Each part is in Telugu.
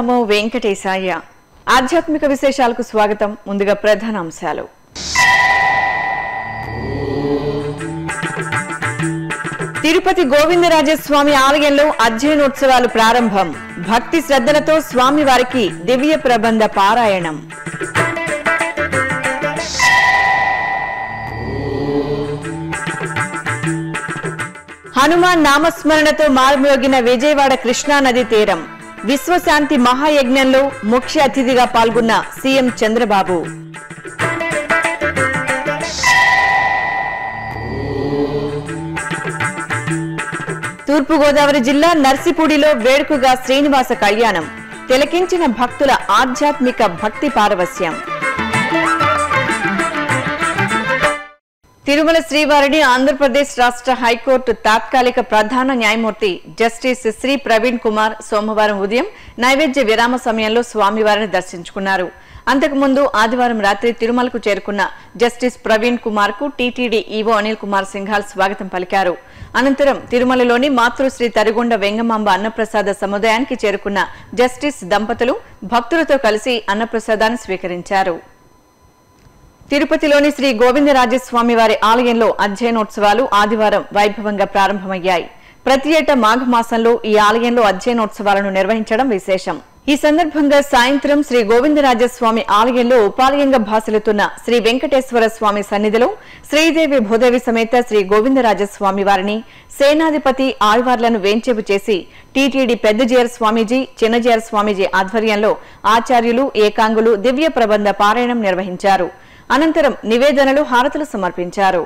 నమో వెంకటేశాయ ఆధ్యాత్మిక విశేషాలకు స్వాగతం ముందుగా ప్రధాన అంశాలు తిరుపతి గోవిందరాజస్వామి ఆలయంలో అధ్యయనోత్సవాలు ప్రారంభం భక్తి శ్రద్ధలతో స్వామి వారికి దివ్య ప్రబంధ పారాయణం హనుమాన్ నామస్మరణతో మారుమ్రోగిన విజయవాడ కృష్ణా నది తీరం విశ్వశాంతి మహాయజ్ఞంలో ముఖ్య అతిథిగా పాల్గొన్న సీఎం చంద్రబాబు తూర్పుగోదావరి జిల్లా నర్సిపూడిలో వేడుకగా శ్రీనివాస కళ్యాణం తిలకించిన భక్తుల ఆధ్యాత్మిక భక్తి పారవస్యం తిరుమల శ్రీవారిని ఆంధ్రప్రదేశ్ రాష్ట్ర హైకోర్టు తాత్కాలిక ప్రధాన న్యాయమూర్తి జస్టిస్ శ్రీ ప్రవీణ్ కుమార్ సోమవారం ఉదయం నైవేద్య విరామ సమయంలో స్వామివారిని దర్శించుకున్నారు అంతకుముందు ఆదివారం రాత్రి తిరుమలకు చేరుకున్న జస్టిస్ ప్రవీణ్ కుమార్ కు టీటీడీ ఈవో అనిల్ కుమార్ సింఘాల్ స్వాగతం పలికారు అనంతరం తిరుమలలోని మాతృశ్రీ తరిగొండ వెంగమాంబ అన్నప్రసాద సముదాయానికి చేరుకున్న జస్టిస్ దంపతులు భక్తులతో కలిసి అన్నప్రసాదాన్ని స్వీకరించారు తిరుపతిలోని శ్రీ గోవిందరాజస్వామి వారి ఆలయంలో అధ్యయనోత్సవాలు ఆదివారం వైభవంగా ప్రారంభమయ్యాయి ప్రతి ఏటా మాఘమాసంలో ఈ ఆలయంలో అధ్యయనోత్సవాలను నిర్వహించడం విశేషం ఈ సందర్భంగా సాయంత్రం శ్రీ గోవిందరాజస్వామి ఆలయంలో ఉపాలయంగా భాసలుతున్న శ్రీ వెంకటేశ్వర స్వామి సన్నిధిలో శ్రీదేవి భూదేవి సమేత శ్రీ గోవిందరాజస్వామి వారిని సేనాధిపతి ఆళ్వార్లను వేంచేపు చేసి టీటీడీ పెద్దజీయర్ స్వామీజీ చిన్నజీయర్ స్వామీజీ ఆధ్వర్యంలో ఆచార్యులు ఏకాంగులు దివ్య ప్రబంధ పారాయణం నిర్వహించారు అనంతరం నివేదనలు హారతులు సమర్పించారు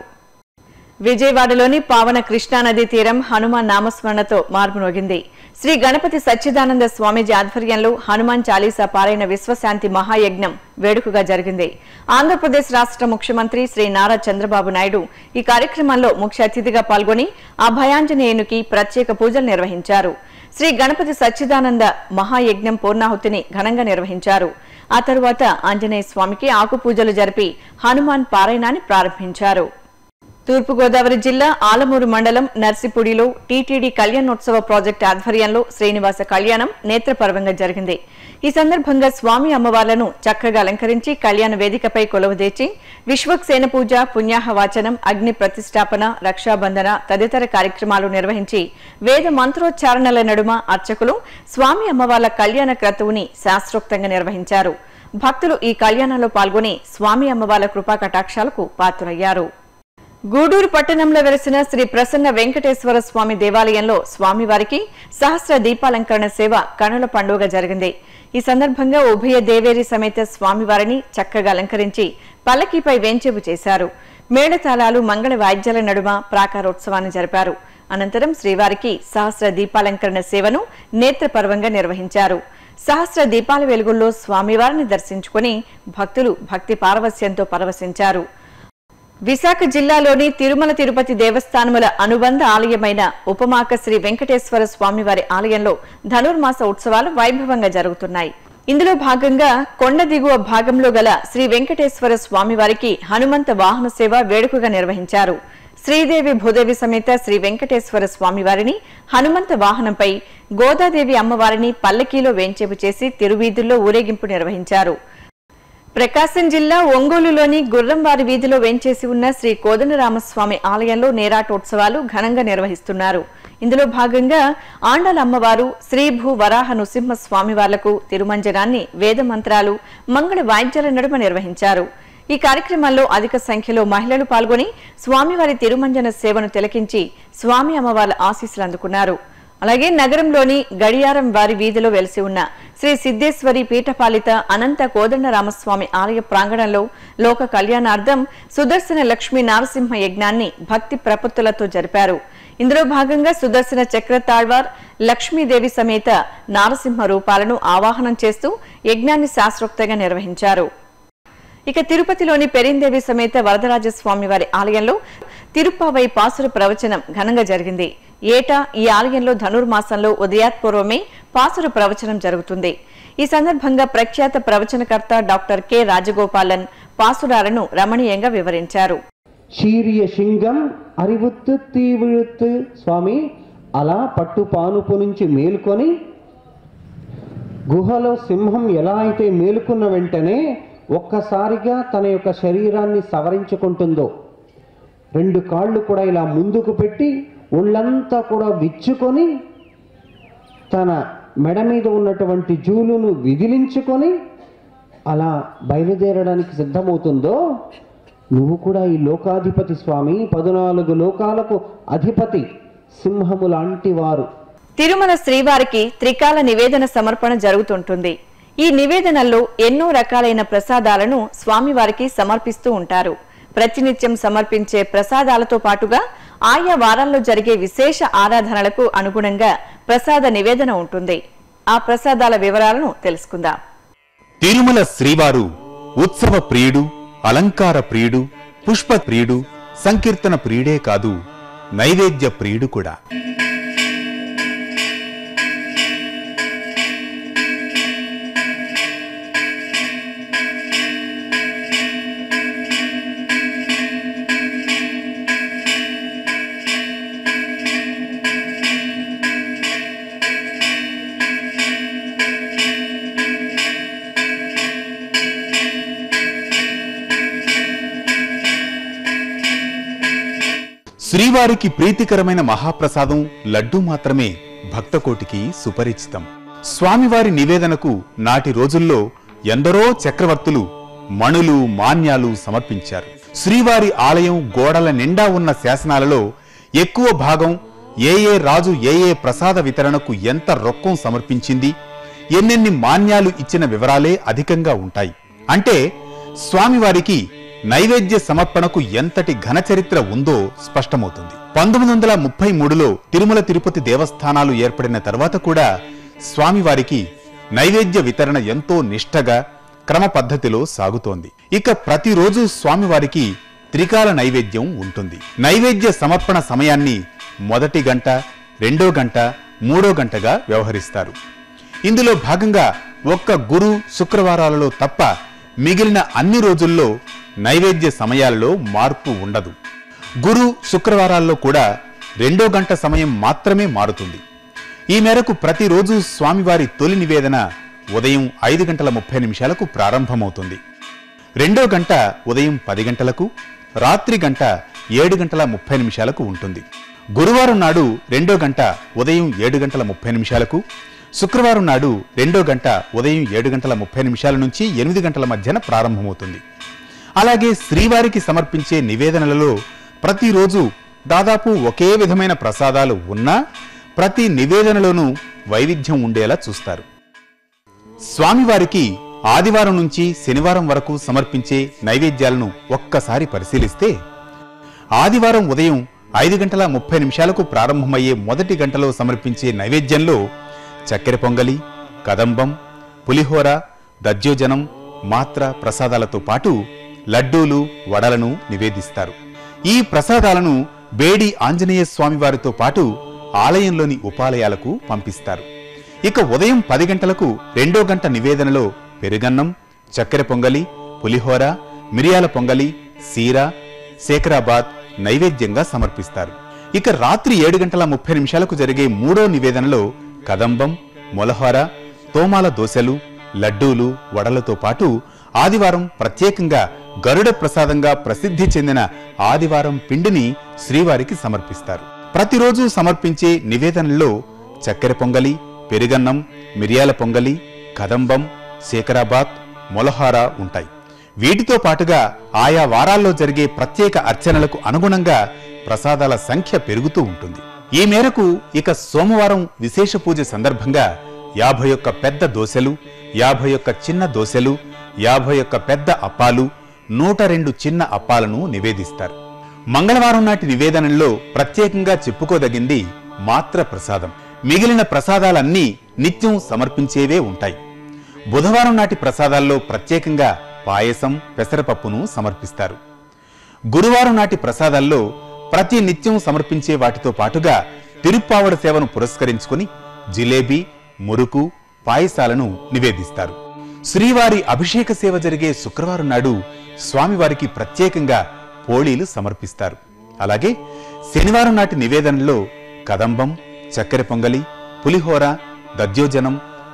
విజయవాడలోని పావన కృష్ణానది తీరం హనుమాన్ నామస్మరణతో మార్పునోగింది శ్రీ గణపతి సచ్చిదానంద స్వామీజీ ఆధ్వర్యంలో హనుమాన్ చాలీసా పారాయణ విశ్వశాంతి మహాయజ్ఞం వేడుకగా జరిగింది ఆంధ్రప్రదేశ్ రాష్ట్ర ముఖ్యమంత్రి శ్రీ నారా చంద్రబాబు నాయుడు ఈ కార్యక్రమంలో ముఖ్య అతిథిగా పాల్గొని అభయాంజనేయునికి ప్రత్యేక పూజలు నిర్వహించారు శ్రీ గణపతి సచ్చిదానంద మహాయజ్ఞం పూర్ణాహుతిని ఘనంగా నిర్వహించారు ఆ తరువాత ఆంజనేయ స్వామికి ఆకు పూజలు జరిపి హనుమాన్ పారాయణాన్ని ప్రారంభించారు తూర్పుగోదావరి జిల్లా ఆలమూరు మండలం నర్సిపూడిలో టీటీడీ కళ్యాణోత్సవ ప్రాజెక్టు ఆధ్వర్యంలో శ్రీనివాస కళ్యాణం నేత్రపర్వంగా జరిగింది ఈ సందర్భంగా స్వామి అమ్మవార్లను చక్కగా అలంకరించి కళ్యాణ వేదికపై కొలువదీర్చి విశ్వక్సేన పూజ పుణ్యాహ వాచనం అగ్ని ప్రతిష్టాపన రక్షాబంధన తదితర కార్యక్రమాలు నిర్వహించి వేద మంత్రోచ్చారణల నడుమ అర్చకులు స్వామి అమ్మవార్ల కళ్యాణ క్రతువుని శాస్త్రోక్తంగా నిర్వహించారు భక్తులు ఈ కళ్యాణంలో పాల్గొని స్వామి అమ్మవార్ల కృపా కటాక్షాలకు పాత్రయ్యారు గూడూరు పట్టణంలో వెలిసిన శ్రీ ప్రసన్న వెంకటేశ్వర స్వామి దేవాలయంలో స్వామివారికి సహస్ర దీపాలంకరణ సేవ కనుల పండుగ జరిగింది ఈ సందర్భంగా ఉభయ దేవేరి సమేత స్వామివారిని చక్కగా అలంకరించి పల్లకీపై వేంచేపు చేశారు మేళతాళాలు మంగళ వాయిద్యాల నడుమ ప్రాకారోత్సవాన్ని జరిపారు అనంతరం శ్రీవారికి సహస్ర దీపాలంకరణ సేవను నేత్రపర్వంగా నిర్వహించారు సహస్ర దీపాల వెలుగుల్లో స్వామివారిని దర్శించుకుని భక్తులు భక్తి పారవస్యంతో పరవశించారు విశాఖ జిల్లాలోని తిరుమల తిరుపతి దేవస్థానముల అనుబంధ ఆలయమైన ఉపమాక శ్రీ వెంకటేశ్వర స్వామివారి ఆలయంలో ధనుర్మాస ఉత్సవాలు వైభవంగా జరుగుతున్నాయి ఇందులో భాగంగా కొండ దిగువ భాగంలో గల శ్రీ వెంకటేశ్వర స్వామివారికి హనుమంత వాహన సేవ వేడుకగా నిర్వహించారు శ్రీదేవి భూదేవి సమేత శ్రీ వెంకటేశ్వర స్వామివారిని హనుమంత వాహనంపై గోదాదేవి అమ్మవారిని పల్లకీలో వేంచేపు చేసి తిరువీధుల్లో ఊరేగింపు నిర్వహించారు ప్రకాశం జిల్లా ఒంగోలులోని గుర్రంవారి వీధిలో వేంచేసి ఉన్న శ్రీ కోదండరామస్వామి ఆలయంలో నేరాటోత్సవాలు ఘనంగా నిర్వహిస్తున్నారు ఇందులో భాగంగా ఆండల అమ్మవారు శ్రీభూ వరాహ నృసింహ స్వామివార్లకు తిరుమంజనాన్ని వేద మంత్రాలు మంగళ వాయిద్యాల నడుమ నిర్వహించారు ఈ కార్యక్రమంలో అధిక సంఖ్యలో మహిళలు పాల్గొని స్వామివారి తిరుమంజన సేవను తిలకించి స్వామి అమ్మవార్ల ఆశీస్సులు అందుకున్నారు అలాగే నగరంలోని గడియారం వారి వీధిలో వెలిసి ఉన్న శ్రీ సిద్ధేశ్వరి పీఠపాలిత అనంత కోదండ రామస్వామి ఆలయ ప్రాంగణంలో లోక కళ్యాణార్థం సుదర్శన లక్ష్మీ నారసింహ యజ్ఞాన్ని భక్తి ప్రపత్తులతో జరిపారు ఇందులో భాగంగా సుదర్శన చక్ర తాళ్వార్ లక్ష్మీదేవి సమేత నారసింహ రూపాలను ఆవాహనం చేస్తూ యజ్ఞాన్ని శాస్త్రోక్తంగా నిర్వహించారు ఇక తిరుపతిలోని పెరిందేవి సమేత వరదరాజస్వామి వారి ఆలయంలో తిరుప్పావై పాసుర ప్రవచనం ఘనంగా జరిగింది ఏటా ఈ ఆలయంలో ధనుర్మాసంలో ఉదయాత్పూర్వమే పాసుర ప్రవచనం జరుగుతుంది ఈ సందర్భంగా ప్రఖ్యాత ప్రవచనకర్త డాక్టర్ కె రాజగోపాలన్ పాసురాలను రమణీయంగా వివరించారు சீரிய சிங்கம் அறிவுத்து தீவிழுத்து స్వామి అలా పట్టు పానుపు నుంచి మేల్కొని గుహలో సింహం ఎలా అయితే మేలుకున్న వెంటనే ఒక్కసారిగా తన యొక్క శరీరాన్ని సవరించుకుంటుందో రెండు కాళ్ళు కూడా ఇలా ముందుకు పెట్టి ఒళ్ళంతా కూడా విచ్చుకొని తన మెడ మీద ఉన్నటువంటి జూలును విదిలించుకొని అలా బయలుదేరడానికి సిద్ధమవుతుందో నువ్వు కూడా ఈ లోకాధిపతి స్వామి పద్నాలుగు లోకాలకు అధిపతి సింహము లాంటి వారు తిరుమల శ్రీవారికి త్రికాల నివేదన సమర్పణ జరుగుతుంటుంది ఈ నివేదనల్లో ఎన్నో రకాలైన ప్రసాదాలను స్వామివారికి సమర్పిస్తూ ఉంటారు ప్రతినిత్యం సమర్పించే ప్రసాదాలతో పాటుగా ఆయా వారాల్లో జరిగే విశేష ఆరాధనలకు అనుగుణంగా ప్రసాద నివేదన ఉంటుంది ఆ ప్రసాదాల వివరాలను తెలుసుకుందాం తిరుమల శ్రీవారు ఉత్సవ ప్రియుడు అలంకార ప్రియుడు పుష్ప ప్రియుడు సంకీర్తన ప్రియుడే కాదు నైవేద్య ప్రియుడు కూడా శ్రీవారికి ప్రీతికరమైన మహాప్రసాదం లడ్డూ మాత్రమే భక్తకోటికి సుపరిచితం స్వామివారి నివేదనకు నాటి రోజుల్లో ఎందరో చక్రవర్తులు మణులు మాన్యాలు సమర్పించారు శ్రీవారి ఆలయం గోడల నిండా ఉన్న శాసనాలలో ఎక్కువ భాగం ఏ ఏ రాజు ఏ ఏ ప్రసాద వితరణకు ఎంత రొక్కం సమర్పించింది ఎన్నెన్ని మాన్యాలు ఇచ్చిన వివరాలే అధికంగా ఉంటాయి అంటే స్వామివారికి నైవేద్య సమర్పణకు ఎంతటి ఘన చరిత్ర ఉందో స్పష్టమవుతుంది పంతొమ్మిది వందల ముప్పై మూడులో తిరుమల తిరుపతి దేవస్థానాలు ఏర్పడిన తర్వాత కూడా స్వామివారికి నైవేద్య వితరణ ఎంతో నిష్టగా క్రమ పద్ధతిలో సాగుతోంది ఇక ప్రతిరోజు స్వామివారికి త్రికాల నైవేద్యం ఉంటుంది నైవేద్య సమర్పణ సమయాన్ని మొదటి గంట రెండో గంట మూడో గంటగా వ్యవహరిస్తారు ఇందులో భాగంగా ఒక్క గురు శుక్రవారాలలో తప్ప మిగిలిన అన్ని రోజుల్లో నైవేద్య సమయాలలో మార్పు ఉండదు గురు శుక్రవారాల్లో కూడా రెండో గంట సమయం మాత్రమే మారుతుంది ఈ మేరకు ప్రతిరోజు స్వామివారి తొలి నివేదన ఉదయం ఐదు గంటల ముప్పై నిమిషాలకు ప్రారంభమవుతుంది రెండో గంట ఉదయం పది గంటలకు రాత్రి గంట ఏడు గంటల ముప్పై నిమిషాలకు ఉంటుంది గురువారం నాడు రెండో గంట ఉదయం ఏడు గంటల ముప్పై నిమిషాలకు శుక్రవారం నాడు రెండో గంట ఉదయం ఏడు గంటల ముప్పై నిమిషాల నుంచి ఎనిమిది గంటల మధ్యన ప్రారంభమవుతుంది అలాగే శ్రీవారికి సమర్పించే నివేదనలలో ప్రతిరోజు దాదాపు ఒకే విధమైన ప్రసాదాలు ఉన్నా ప్రతి నివేదనలోనూ వైవిధ్యం ఉండేలా చూస్తారు స్వామివారికి ఆదివారం నుంచి శనివారం వరకు సమర్పించే నైవేద్యాలను ఒక్కసారి పరిశీలిస్తే ఆదివారం ఉదయం ఐదు గంటల ముప్పై నిమిషాలకు ప్రారంభమయ్యే మొదటి గంటలో సమర్పించే నైవేద్యంలో చక్కెర పొంగలి కదంబం పులిహోర దజ్యోజనం మాత్ర ప్రసాదాలతో పాటు లడ్డూలు వడలను నివేదిస్తారు ఈ ప్రసాదాలను బేడి ఆంజనేయ స్వామివారితో పాటు ఆలయంలోని ఉపాలయాలకు పంపిస్తారు ఇక ఉదయం పది గంటలకు రెండో గంట నివేదనలో పెరుగన్నం చక్కెర పొంగలి పులిహోర మిరియాల పొంగలి సీర శేఖరాబాద్ నైవేద్యంగా సమర్పిస్తారు ఇక రాత్రి ఏడు గంటల ముప్పై నిమిషాలకు జరిగే మూడో నివేదనలో కదంబం మొలహోర తోమాల దోశలు లడ్డూలు వడలతో పాటు ఆదివారం ప్రత్యేకంగా గరుడ ప్రసాదంగా ప్రసిద్ధి చెందిన ఆదివారం పిండిని శ్రీవారికి సమర్పిస్తారు ప్రతిరోజు సమర్పించే నివేదనల్లో చక్కెర పొంగలి పెరుగన్నం మిరియాల పొంగలి కదంబం శేఖరాబాద్ మొలహార ఉంటాయి వీటితో పాటుగా ఆయా వారాల్లో జరిగే ప్రత్యేక అర్చనలకు అనుగుణంగా ప్రసాదాల సంఖ్య పెరుగుతూ ఉంటుంది ఈ మేరకు ఇక సోమవారం విశేష పూజ సందర్భంగా యాభై ఒక్క పెద్ద దోశలు యాభై ఒక్క చిన్న దోశలు యాభై ఒక్క పెద్ద అప్పాలు నూట రెండు చిన్న అప్పాలను నివేదిస్తారు మంగళవారం నాటి నివేదనల్లో ప్రత్యేకంగా చెప్పుకోదగింది మాత్ర ప్రసాదం మిగిలిన ప్రసాదాలన్నీ నిత్యం సమర్పించేవే ఉంటాయి బుధవారం నాటి ప్రసాదాల్లో ప్రత్యేకంగా పాయసం పెసరపప్పును సమర్పిస్తారు గురువారం నాటి ప్రసాదాల్లో ప్రతి నిత్యం సమర్పించే వాటితో పాటుగా తిరుప్పావడ సేవను పురస్కరించుకుని జిలేబీ మురుకు పాయసాలను నివేదిస్తారు శ్రీవారి అభిషేక సేవ జరిగే శుక్రవారం నాడు స్వామివారికి ప్రత్యేకంగా పోళీలు సమర్పిస్తారు అలాగే శనివారం నాటి నివేదనలో కదంబం చక్కెర పొంగలి పులిహోర దద్యోజనం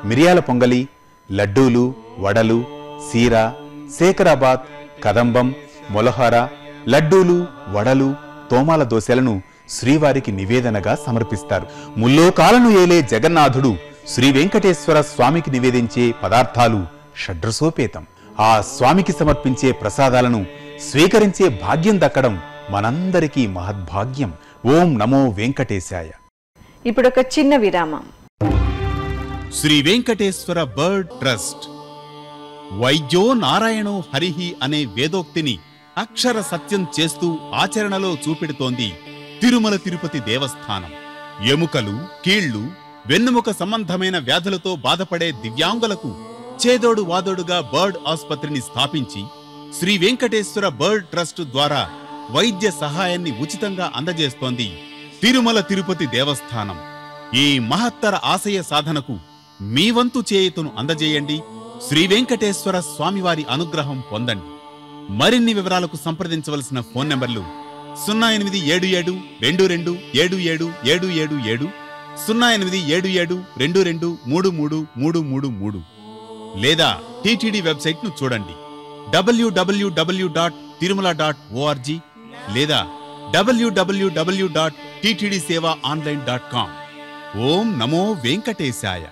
మిరియాల పొంగలి లడ్డూలు వడలు సీర శేఖరాబాద్ కదంబం మొలహార లడ్డూలు వడలు తోమాల దోశలను శ్రీవారికి నివేదనగా సమర్పిస్తారు ముల్లోకాలను ఏలే జగన్నాథుడు శ్రీ వెంకటేశ్వర స్వామికి నివేదించే పదార్థాలు షడ్రసోపేతం ఆ స్వామికి సమర్పించే ప్రసాదాలను స్వీకరించే భాగ్యం దక్కడం మనందరికీ మహద్భాగ్యం ఓం నమో వెంకటేశాయ ఇప్పుడొక చిన్న విరామం శ్రీ వెంకటేశ్వర బర్డ్ ట్రస్ట్ వైద్యో నారాయణో హరిహి అనే వేదోక్తిని అక్షర సత్యం చేస్తూ ఆచరణలో చూపెడుతోంది తిరుమల తిరుపతి దేవస్థానం ఎముకలు కీళ్లు వెన్నుముక సంబంధమైన వ్యాధులతో బాధపడే దివ్యాంగులకు చేదోడు వాదోడుగా బర్డ్ ఆసుపత్రిని స్థాపించి శ్రీ వెంకటేశ్వర బర్డ్ ట్రస్ట్ ద్వారా వైద్య సహాయాన్ని ఉచితంగా అందజేస్తోంది తిరుమల తిరుపతి దేవస్థానం ఈ మహత్తర ఆశయ సాధనకు మీ వంతు చేయుతును అందజేయండి శ్రీ వెంకటేశ్వర స్వామివారి అనుగ్రహం పొందండి మరిన్ని వివరాలకు సంప్రదించవలసిన ఫోన్ నంబర్లు సున్నా ఎనిమిది ఏడు ఏడు రెండు రెండు ఏడు ఏడు ఏడు ఏడు ఏడు సున్నా ఎనిమిది ఏడు ఏడు రెండు రెండు మూడు మూడు మూడు మూడు మూడు లేదా టీటీడీ వెబ్సైట్ ను చూడండి W W W dot Tirumala dot O R G లేదా W W W dot TTD seva online dot com ఓం నమో వెంకటేశాయ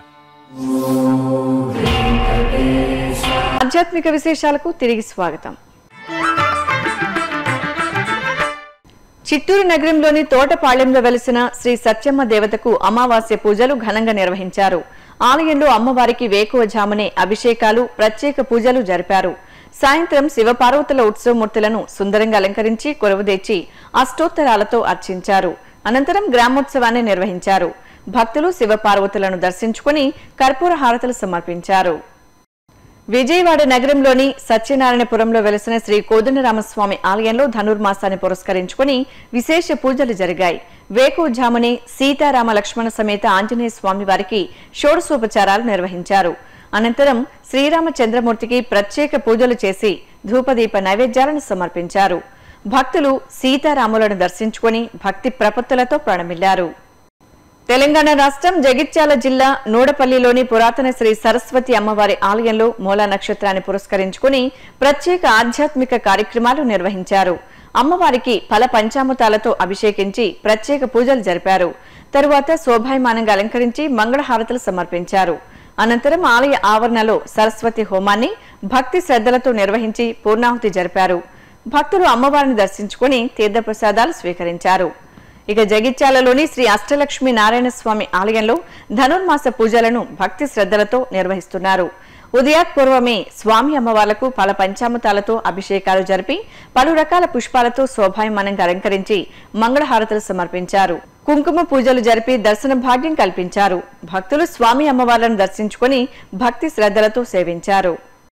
ఆధ్యాత్మిక విశేషాలకు తిరిగి స్వాగతం చిత్తూరు నగరంలోని తోటపాళ్యంలో వెలిసిన శ్రీ సత్యమ్మ దేవతకు అమావాస్య పూజలు ఘనంగా నిర్వహించారు ఆలయంలో అమ్మవారికి వేకువజామునే అభిషేకాలు ప్రత్యేక పూజలు జరిపారు సాయంత్రం శివపార్వతుల ఉత్సవమూర్తులను సుందరంగా అలంకరించి కొలువుదీర్చి అష్టోత్తరాలతో అర్చించారు అనంతరం గ్రామోత్సవాన్ని నిర్వహించారు భక్తులు శివపార్వతులను దర్శించుకుని కర్పూర హారతలు సమర్పించారు విజయవాడ నగరంలోని సత్యనారాయణపురంలో వెలిసిన శ్రీ కోదండరామస్వామి ఆలయంలో ధనుర్మాసాన్ని పురస్కరించుకుని విశేష పూజలు జరిగాయి వేకువజామునే సీతారామ లక్ష్మణ సమేత ఆంజనేయ స్వామి వారికి షోడశోపచారాలు నిర్వహించారు అనంతరం శ్రీరామచంద్రమూర్తికి ప్రత్యేక పూజలు చేసి ధూపదీప నైవేద్యాలను సమర్పించారు భక్తులు సీతారాములను దర్శించుకుని భక్తి ప్రపత్తులతో ప్రణమిల్లారు తెలంగాణ రాష్ట్రం జగిత్యాల జిల్లా నూడపల్లిలోని పురాతన శ్రీ సరస్వతి అమ్మవారి ఆలయంలో మూలా నక్షత్రాన్ని పురస్కరించుకుని ప్రత్యేక ఆధ్యాత్మిక కార్యక్రమాలు నిర్వహించారు అమ్మవారికి ఫల పంచామృతాలతో అభిషేకించి ప్రత్యేక పూజలు జరిపారు తరువాత శోభాయమానంగా అలంకరించి మంగళహారతులు సమర్పించారు అనంతరం ఆలయ ఆవరణలో సరస్వతి హోమాన్ని భక్తి శ్రద్ధలతో నిర్వహించి పూర్ణాహుతి జరిపారు భక్తులు అమ్మవారిని దర్శించుకుని తీర్థప్రసాదాలు స్వీకరించారు ఇక జగిత్యాలలోని శ్రీ అష్టలక్ష్మి నారాయణ స్వామి ఆలయంలో ధనుర్మాస పూజలను భక్తి శ్రద్ధలతో నిర్వహిస్తున్నారు ఉదయాత్పూర్వమే స్వామి అమ్మవార్లకు పల పంచామృతాలతో అభిషేకాలు జరిపి పలు రకాల పుష్పాలతో శోభాయమానంగా అలంకరించి మంగళహారతులు సమర్పించారు కుంకుమ పూజలు జరిపి దర్శన భాగ్యం కల్పించారు భక్తులు స్వామి అమ్మవార్లను దర్శించుకుని భక్తి శ్రద్ధలతో సేవించారు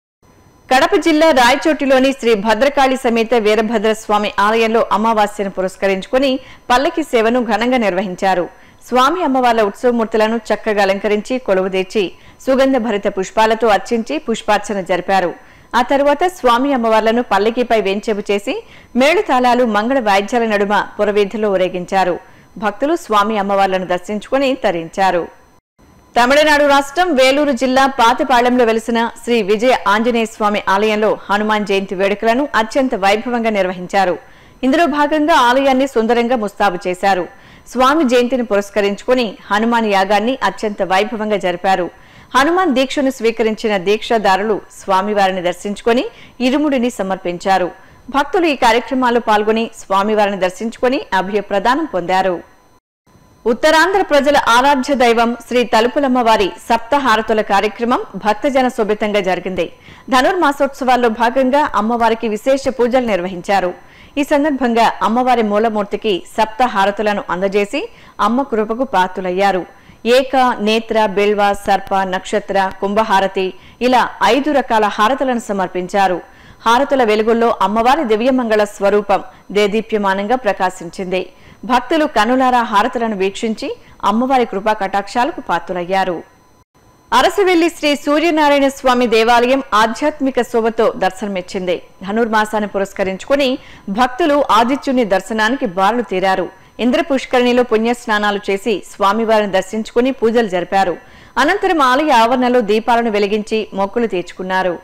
కడప జిల్లా రాయచోటిలోని శ్రీ భద్రకాళి సమేత వీరభద్ర స్వామి ఆలయంలో అమావాస్యను పురస్కరించుకుని పల్లకి సేవను ఘనంగా నిర్వహించారు స్వామి అమ్మవార్ల ఉత్సవమూర్తులను చక్కగా అలంకరించి కొలువుదీర్చి సుగంధ భరిత పుష్పాలతో అర్చించి పుష్పార్చన జరిపారు ఆ తరువాత స్వామి అమ్మవార్లను పల్లకిపై వేంచెపు చేసి మేళతాళాలు మంగళ వాయిద్యాల నడుమ పురవీధిలో ఊరేగించారు భక్తులు స్వామి అమ్మవార్లను దర్శించుకుని తరించారు తమిళనాడు రాష్ట్రం వేలూరు జిల్లా పాతపాళెంలో వెలిసిన శ్రీ విజయ ఆంజనేయ స్వామి ఆలయంలో హనుమాన్ జయంతి వేడుకలను అత్యంత వైభవంగా నిర్వహించారు ఇందులో భాగంగా ఆలయాన్ని సుందరంగా ముస్తాబు చేశారు స్వామి జయంతిని పురస్కరించుకుని హనుమాన్ యాగాన్ని అత్యంత వైభవంగా జరిపారు హనుమాన్ దీక్షను స్వీకరించిన దీక్షాదారులు స్వామివారిని దర్శించుకుని ఇరుముడిని సమర్పించారు భక్తులు ఈ కార్యక్రమాల్లో పాల్గొని స్వామివారిని దర్శించుకుని అభయ ప్రదానం పొందారు ఉత్తరాంధ్ర ప్రజల ఆరాధ్య దైవం శ్రీ తలుపులమ్మ వారి సప్తహారతుల కార్యక్రమం భక్తజన శోభితంగా జరిగింది ధనుర్మాసోత్సవాల్లో భాగంగా అమ్మవారికి విశేష పూజలు నిర్వహించారు ఈ సందర్భంగా అమ్మవారి మూలమూర్తికి సప్త హారతులను అందజేసి అమ్మ కృపకు పాత్రులయ్యారు ఏక నేత్ర బిల్వ సర్ప నక్షత్ర కుంభహారతి ఇలా ఐదు రకాల హారతులను సమర్పించారు హారతుల వెలుగుల్లో అమ్మవారి దివ్యమంగళ స్వరూపం దేదీప్యమానంగా ప్రకాశించింది భక్తులు కనులారా హారతులను వీక్షించి అమ్మవారి కృపా కటాక్షాలకు పాత్రులయ్యారు అరసవెల్లి శ్రీ సూర్యనారాయణ స్వామి దేవాలయం ఆధ్యాత్మిక శోభతో దర్శనమిచ్చింది ధనుర్మాసాన్ని పురస్కరించుకుని భక్తులు ఆదిత్యుని దర్శనానికి బారులు తీరారు ఇంద్ర పుష్కరిణిలో పుణ్య స్నానాలు చేసి స్వామివారిని దర్శించుకుని పూజలు జరిపారు అనంతరం ఆలయ ఆవరణలో దీపాలను వెలిగించి మొక్కులు తీర్చుకున్నారు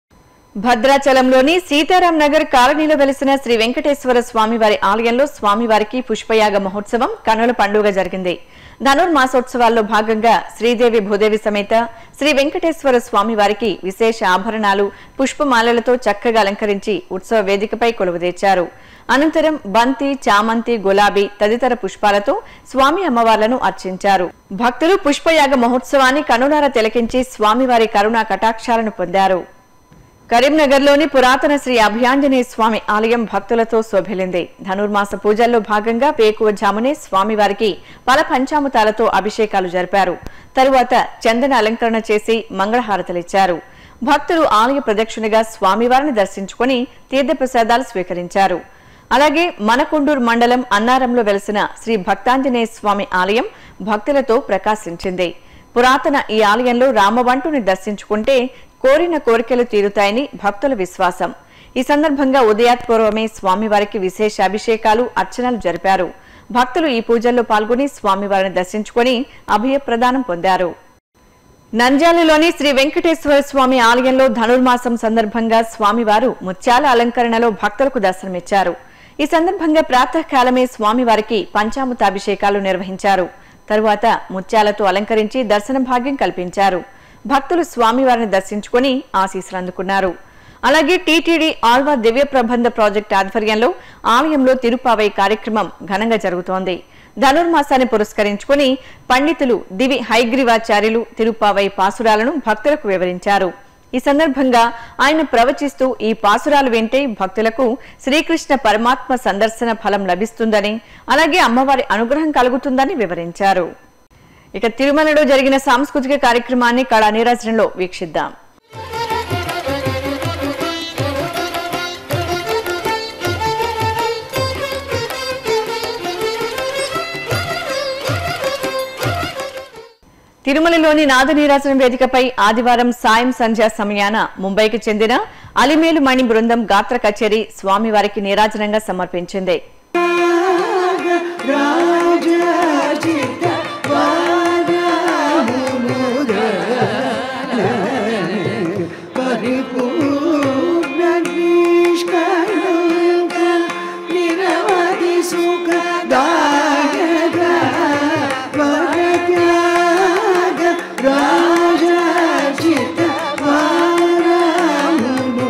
భద్రాచలంలోని సీతారాం నగర్ కాలనీలో వెలిసిన శ్రీ వెంకటేశ్వర స్వామివారి ఆలయంలో స్వామివారికి పుష్పయాగ మహోత్సవం కన్నుల పండుగ జరిగింది ధనుర్మాసోత్సవాల్లో భాగంగా శ్రీదేవి భూదేవి సమేత శ్రీ వెంకటేశ్వర స్వామివారికి విశేష ఆభరణాలు పుష్పమాలలతో చక్కగా అలంకరించి ఉత్సవ వేదికపై కొలువుదీర్చారు అనంతరం బంతి చామంతి గులాబీ తదితర పుష్పాలతో స్వామి అమ్మవార్లను అర్చించారు భక్తులు పుష్పయాగ మహోత్సవాన్ని కనులార తిలకించి స్వామివారి కరుణా కటాక్షాలను పొందారు కరీంనగర్లోని పురాతన శ్రీ అభయాంజనేయ స్వామి ఆలయం భక్తులతో శోభిల్లింది ధనుర్మాస పూజల్లో భాగంగా వేకువజామునే స్వామివారికి పల పంచామృతాలతో అభిషేకాలు జరిపారు తరువాత చందన అలంకరణ చేసి మంగళహారతలిచ్చారు భక్తులు ఆలయ ప్రదక్షిణగా స్వామివారిని దర్శించుకుని తీర్థప్రసాదాలు స్వీకరించారు అలాగే మనకొండూరు మండలం అన్నారంలో వెలిసిన శ్రీ భక్తాంజనేయ స్వామి ఆలయం భక్తులతో ప్రకాశించింది పురాతన ఈ ఆలయంలో రామవంటుని దర్శించుకుంటే కోరిన కోరికలు తీరుతాయని భక్తుల విశ్వాసం ఈ సందర్భంగా ఉదయాత్పూర్వమే స్వామివారికి విశేష అభిషేకాలు అర్చనలు జరిపారు భక్తులు ఈ పూజల్లో పాల్గొని స్వామివారిని దర్శించుకుని అభయప్రదానం పొందారు నంద్యాలలోని శ్రీ వెంకటేశ్వర స్వామి ఆలయంలో ధనుర్మాసం సందర్భంగా స్వామివారు ముత్యాల అలంకరణలో భక్తులకు దర్శనమిచ్చారు ఈ సందర్భంగా ప్రాతకాలమే స్వామివారికి పంచామృత అభిషేకాలు నిర్వహించారు తరువాత ముత్యాలతో అలంకరించి దర్శన భాగ్యం కల్పించారు భక్తులు స్వామివారిని దర్శించుకుని ఆశీస్సులు అందుకున్నారు అలాగే టీటీడీ ఆల్వా దివ్య ప్రబంధ ప్రాజెక్టు ఆధ్వర్యంలో ఆలయంలో తిరుపావై కార్యక్రమం ఘనంగా జరుగుతోంది ధనుర్మాసాన్ని పురస్కరించుకుని పండితులు దివి హైగ్రీవాచార్యులు తిరుపావై పాసురాలను భక్తులకు వివరించారు ఈ సందర్భంగా ఆయన ప్రవచిస్తూ ఈ పాసురాలు వింటే భక్తులకు శ్రీకృష్ణ పరమాత్మ సందర్శన ఫలం లభిస్తుందని అలాగే అమ్మవారి అనుగ్రహం కలుగుతుందని వివరించారు ఇక తిరుమలలో జరిగిన సాంస్కృతిక కార్యక్రమాన్ని కళా నీరాజనంలో వీక్షిద్దాం తిరుమలలోని నాద నీరాజనం వేదికపై ఆదివారం సాయం సంధ్యా సమయాన ముంబైకి చెందిన అలిమేలు మణి బృందం గాత్ర కచేరీ స్వామివారికి నీరాజనంగా సమర్పించింది పరిపూర్ణ నిష్కళంక నిరవధి సుఖదాయక వరత్యాగ రాజాచిత వారమును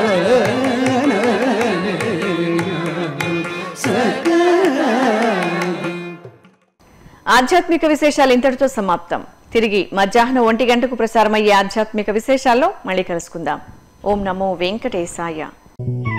ఆధ్యాత్మిక విశేషాలు ఇంతటితో సమాప్తం తిరిగి మధ్యాహ్నం ఒంటి గంటకు ప్రసారమయ్యే ఆధ్యాత్మిక విశేషాల్లో మళ్ళీ కలుసుకుందాం ఓం నమో వెంకటేశాయ